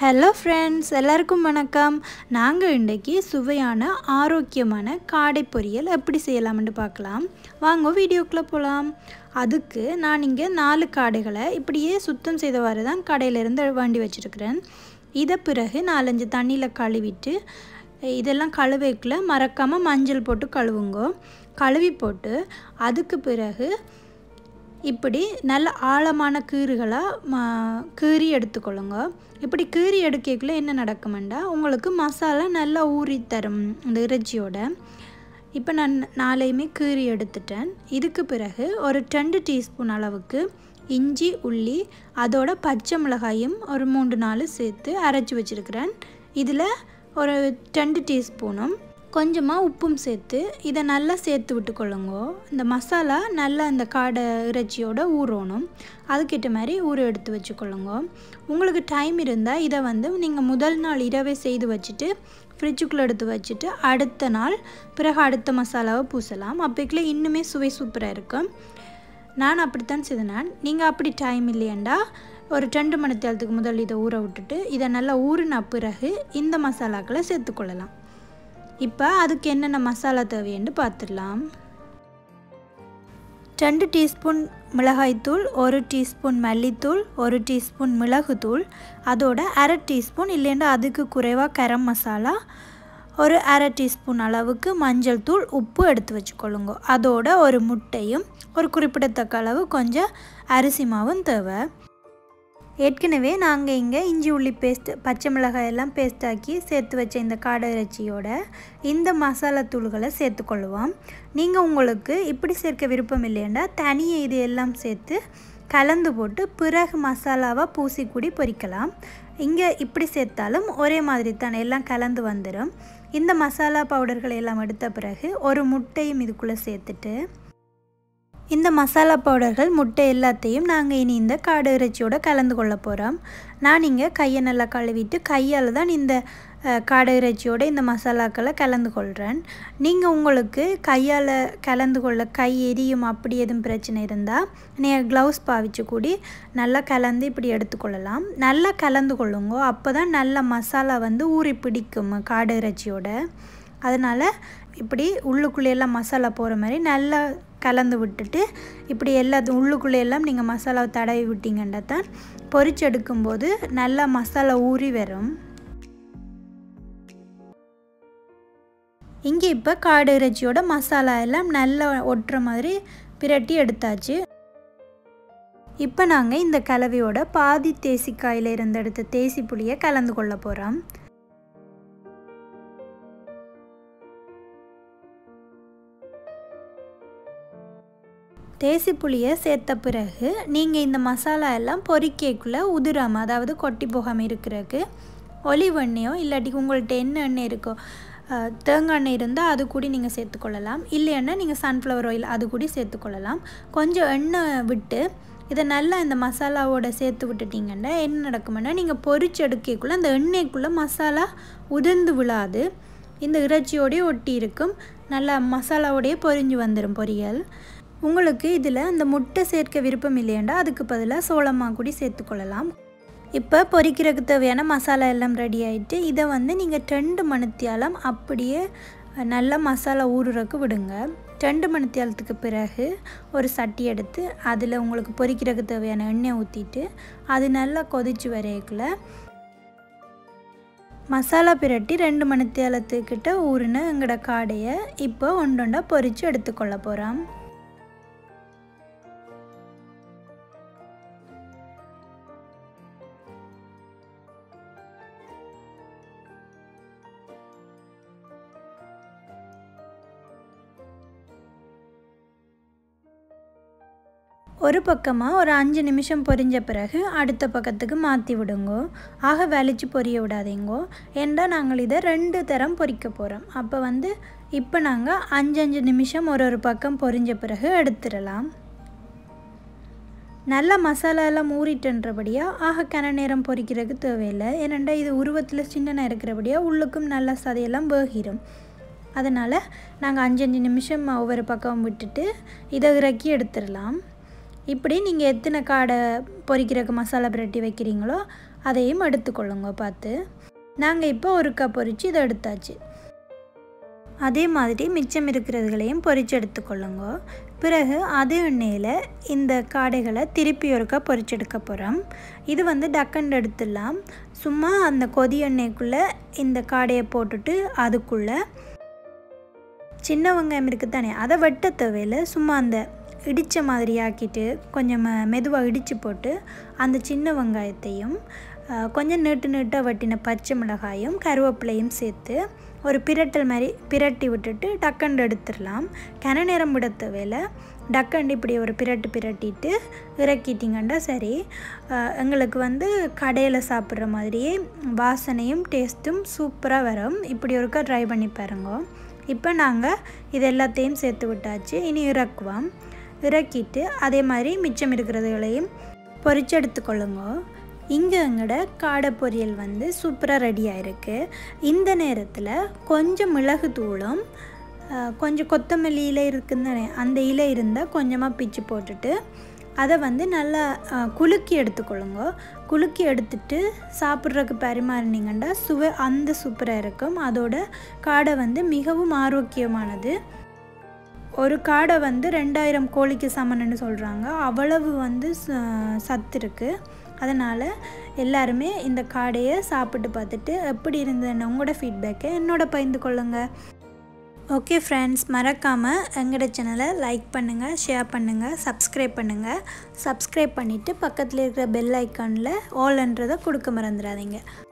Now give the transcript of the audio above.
hello friends எல்லாருக்கும் வணக்கம் நாங்கள் இன்றைக்கி சுவையான ஆரோக்கியமான காடை பொரியல் எப்படி செய்யலாம்னு பார்க்கலாம் வாங்க வீடியோக்குள்ளே போகலாம் அதுக்கு நான் இங்கே நாலு காடைகளை இப்படியே சுத்தம் செய்தவாறு தான் கடையிலேருந்து வாண்டி வச்சுருக்கிறேன் இதை பிறகு நாலஞ்சு தண்ணியில் கழுவிட்டு இதெல்லாம் கழுவைக்குள்ள மறக்காமல் மஞ்சள் போட்டு கழுவுங்க கழுவி போட்டு அதுக்கு பிறகு இப்படி நல்ல ஆழமான கீறுகளாக கீறி எடுத்துக்கொள்ளுங்க இப்படி கீறி எடுக்கக்குள்ள என்ன நடக்குமெண்டா உங்களுக்கு மசாலா நல்லா ஊறி தரும் இந்த இறைச்சியோட இப்போ நான் நாளையுமே கீறி எடுத்துட்டேன் இதுக்கு பிறகு ஒரு ரெண்டு டீஸ்பூன் அளவுக்கு இஞ்சி உள்ளி அதோட பச்சை மிளகாயும் ஒரு மூன்று நாலு சேர்த்து அரைச்சி வச்சுருக்கிறேன் இதில் ஒரு ரெண்டு டீஸ்பூனும் கொஞ்சமாக உப்பும் சேர்த்து இதை நல்லா சேர்த்து விட்டுக்கொள்ளுங்க இந்த மசாலா நல்லா இந்த காடை இறைச்சியோட ஊறணும் அதுக்கேற்ற மாதிரி ஊற எடுத்து வச்சுக்கொள்ளுங்க உங்களுக்கு டைம் இருந்தால் இதை வந்து நீங்கள் முதல் நாள் இரவே செய்து வச்சுட்டு ஃப்ரிட்ஜுக்குள்ளே எடுத்து வச்சுட்டு அடுத்த நாள் பிறகு அடுத்த மசாலாவை பூசலாம் அப்போக்குள்ளே இன்னுமே சுவை சூப்பராக இருக்கும் நான் அப்படித்தான் செய்தேன் நீங்கள் அப்படி டைம் இல்லையண்டா ஒரு ரெண்டு மணி நேரத்துக்கு முதல் இதை ஊற விட்டுட்டு இதை நல்லா ஊறின பிறகு இந்த மசாலாக்களை சேர்த்துக்கொள்ளலாம் இப்போ அதுக்கு என்னென்ன மசாலா தேவைன்னு பார்த்துடலாம் ரெண்டு டீஸ்பூன் மிளகாய்த்தூள் ஒரு டீஸ்பூன் மல்லித்தூள் ஒரு டீஸ்பூன் மிளகுத்தூள் அதோட அரை டீஸ்பூன் இல்லைன்னா அதுக்கு குறைவாக கரம் மசாலா ஒரு அரை டீஸ்பூன் அளவுக்கு மஞ்சள் தூள் உப்பு எடுத்து வச்சுக்கொள்ளுங்க அதோட ஒரு முட்டையும் ஒரு குறிப்பிடத்தக்க அளவு கொஞ்சம் அரிசி மாவும் தேவை ஏற்கனவே நாங்கள் இங்கே இஞ்சி உள்ளி பேஸ்ட் பச்சை மிளகாய் எல்லாம் பேஸ்ட் ஆக்கி சேர்த்து வச்ச இந்த காடை இறைச்சியோட இந்த மசாலா தூள்களை சேர்த்துக்கொள்ளுவோம் நீங்கள் உங்களுக்கு இப்படி சேர்க்க விருப்பம் இல்லையண்டா தனியை இது எல்லாம் சேர்த்து கலந்து போட்டு பிறகு மசாலாவாக பூசி கூடி பொரிக்கலாம் இங்கே இப்படி சேர்த்தாலும் ஒரே மாதிரி தான் எல்லாம் கலந்து வந்துடும் இந்த மசாலா பவுடர்களை எல்லாம் எடுத்த பிறகு ஒரு முட்டையும் இதுக்குள்ளே சேர்த்துட்டு இந்த மசாலா பவுடர்கள் முட்டை எல்லாத்தையும் நாங்கள் இனி இந்த காடு இறைச்சியோட கலந்து கொள்ள போகிறோம் நான் இங்கே கையை நல்லா கழுவிட்டு கையால் தான் இந்த காடை இறைச்சியோட இந்த மசாலாக்களை கலந்து கொள்கிறேன் நீங்கள் உங்களுக்கு கையால் கலந்து கொள்ள கை எரியும் அப்படி எதுவும் பிரச்சனை இருந்தால் நீங்கள் க்ளவுஸ் பாவிச்சு கூடி நல்லா கலந்து இப்படி எடுத்துக்கொள்ளலாம் நல்லா கலந்து கொள்ளுங்க அப்போ தான் நல்ல மசாலா வந்து ஊறி பிடிக்கும் காடை இறைச்சியோட அதனால் இப்படி உள்ளுக்குள்ளேயெல்லாம் மசாலா போகிற மாதிரி நல்லா கலந்து விட்டுட்டு இப்படி எல்லா உள்ளுக்குள்ளேயெல்லாம் நீங்கள் மசாலாவை தடவி விட்டீங்கன்னா தான் பொரிச்சு எடுக்கும்போது நல்லா மசாலா ஊறி வரும் இங்கே இப்போ காடு இறைச்சியோட மசாலா எல்லாம் நல்லா ஒட்டுற மாதிரி பிரட்டி எடுத்தாச்சு இப்போ நாங்கள் இந்த கலவையோட பாதி தேசிக்காயில் இருந்து எடுத்த தேசி புளியை கலந்து கொள்ள போகிறோம் தேசி புளியை சேர்த்த பிறகு நீங்கள் இந்த மசாலா எல்லாம் பொரிக்கைக்குள்ளே உதிராமல் அதாவது கொட்டி போகாமல் இருக்கிறதுக்கு ஒலிவ் எண்ணெயோ இல்லாட்டி உங்கள்கிட்ட என்ன எண்ணெய் இருக்கோ தேங்காய் எண்ணெய் இருந்தால் அது கூட நீங்கள் சேர்த்துக்கொள்ளலாம் இல்லைன்னா நீங்கள் சன்ஃப்ளவர் ஆயில் அது கூட சேர்த்துக்கொள்ளலாம் கொஞ்சம் எண்ணெய் விட்டு இதை நல்லா இந்த மசாலாவோட சேர்த்து விட்டுட்டிங்கன்னா என்ன நடக்குமென்னா நீங்கள் பொரிச்சு எடுக்கக்குள்ளே அந்த எண்ணெய்க்குள்ளே மசாலா உதிர்ந்து விழாது இந்த இறைச்சியோடய ஒட்டி இருக்கும் நல்லா மசாலாவோடையே பொரிஞ்சு வந்துடும் பொரியல் உங்களுக்கு இதில் அந்த முட்டை சேர்க்க விருப்பம் இல்லையாண்டா அதுக்கு பதிலாக சோளமாக கூடி சேர்த்துக்கொள்ளலாம் இப்போ பொரிக்கிறதுக்கு தேவையான மசாலா எல்லாம் ரெடி ஆகிட்டு இதை வந்து நீங்கள் ரெண்டு மணித்தியாலம் அப்படியே நல்லா மசாலா ஊறுறதுக்கு விடுங்க ரெண்டு மணித்தியாலத்துக்கு பிறகு ஒரு சட்டி எடுத்து அதில் உங்களுக்கு பொரிக்கிறதுக்கு தேவையான எண்ணெய் ஊற்றிட்டு அது நல்லா கொதிச்சு வரையக்குள்ள மசாலா பிரட்டி ரெண்டு மணித்தியாலத்துக்கிட்ட ஊறின எங்களோட காடையை இப்போ ஒன்றொண்டா பொரித்து எடுத்துக்கொள்ள போகிறோம் ஒரு பக்கமாக ஒரு அஞ்சு நிமிஷம் பொரிஞ்ச பிறகு அடுத்த பக்கத்துக்கு மாற்றி விடுங்கோ ஆக வலிச்சு பொரிய விடாதீங்கோ ஏண்டா நாங்கள் இதை ரெண்டு தரம் பொரிக்க போகிறோம் அப்போ வந்து இப்போ நாங்கள் அஞ்சு அஞ்சு நிமிஷம் ஒரு ஒரு பக்கம் பொரிஞ்ச பிறகு எடுத்துடலாம் நல்ல மசாலா எல்லாம் ஊறிட்டுன்றபடியாக ஆக கன நேரம் பொரிக்கிறதுக்கு தேவையில்லை ஏனெண்டா இது உருவத்தில் சின்னனாக இருக்கிறபடியாக உள்ளுக்கும் நல்ல சதையெல்லாம் வேகிரும் அதனால் நாங்கள் அஞ்சு அஞ்சு நிமிஷம் ஒவ்வொரு பக்கம் விட்டுட்டு இதை இறக்கி எடுத்துடலாம் இப்படி நீங்கள் எத்தனை காடை பொரிக்கிறதுக்கு மசாலா பிரட்டி வைக்கிறீங்களோ அதையும் எடுத்துக்கொள்ளுங்க பார்த்து நாங்கள் இப்போ ஒரு கப் பொரித்து இதை எடுத்தாச்சு அதே மாதிரி மிச்சம் இருக்கிறதுகளையும் பொரித்து எடுத்துக்கொள்ளுங்க பிறகு அதே எண்ணெயில் இந்த காடைகளை திருப்பி ஒருக்கா பொரிச்செடுக்க போகிறோம் இது வந்து டக்கண்டு எடுத்துடலாம் சும்மா அந்த கொதி எண்ணெய்க்குள்ளே இந்த காடையை போட்டுட்டு அதுக்குள்ளே சின்ன வெங்காயம் இருக்குது தானே அதை வெட்ட தேவையில்ல சும்மா அந்த இடித்த மாதிரி ஆக்கிட்டு கொஞ்சம் மெதுவாக இடித்து போட்டு அந்த சின்ன வெங்காயத்தையும் கொஞ்சம் நீட்டு நீட்டாக வெட்டின பச்சை மிளகாயும் கருவேப்பிலையும் சேர்த்து ஒரு பிரட்டல் மாதிரி பிரட்டி விட்டுட்டு டக்கண்டு எடுத்துடலாம் கன நேரம் விட தேவையில்ல டக்கண்டு இப்படி ஒரு பிரட்டு பிரட்டிட்டு இறக்கிட்டிங்கன்னா சரி எங்களுக்கு வந்து கடையில் சாப்பிட்ற மாதிரியே வாசனையும் டேஸ்ட்டும் சூப்பராக வரும் இப்படி ஒருக்கா ட்ரை பண்ணி பாருங்க இப்போ நாங்கள் இது எல்லாத்தையும் சேர்த்து விட்டாச்சு இனி இறக்குவோம் இறக்கிட்டு அதே மாதிரி மிச்சம் இருக்கிறதுகளையும் பொரிச்சு எடுத்துக்கொள்ளுங்க இங்கே எங்களோட காடை பொரியல் வந்து சூப்பராக ரெடி ஆகிருக்கு இந்த நேரத்தில் கொஞ்சம் மிளகு தூளும் கொஞ்சம் கொத்தமல்லி இலை இருக்குன்னு அந்த இலை இருந்தால் கொஞ்சமாக பிச்சு போட்டுட்டு அதை வந்து நல்லா குலுக்கி எடுத்துக்கொள்ளுங்க குலுக்கி எடுத்துட்டு சாப்பிட்றதுக்கு பரிமாறினீங்கன்னா சுவை அந்த சூப்பராக இருக்கும் அதோட காடை வந்து மிகவும் ஆரோக்கியமானது ஒரு காடை வந்து ரெண்டாயிரம் கோழிக்கு சமன்னு சொல்கிறாங்க அவ்வளவு வந்து சத்து இருக்குது அதனால் எல்லாருமே இந்த காடையை சாப்பிட்டு பார்த்துட்டு எப்படி இருந்ததுன்னு உங்களோட ஃபீட்பேக்கை என்னோட பகிர்ந்து கொள்ளுங்கள் ஓகே ஃப்ரெண்ட்ஸ் மறக்காமல் எங்களோட சேனலை லைக் பண்ணுங்கள் ஷேர் பண்ணுங்கள் சப்ஸ்கிரைப் பண்ணுங்கள் சப்ஸ்கிரைப் பண்ணிவிட்டு பக்கத்தில் இருக்கிற பெல் ஐக்கானில் ஆல்ன்றதை கொடுக்க மறந்துடாதீங்க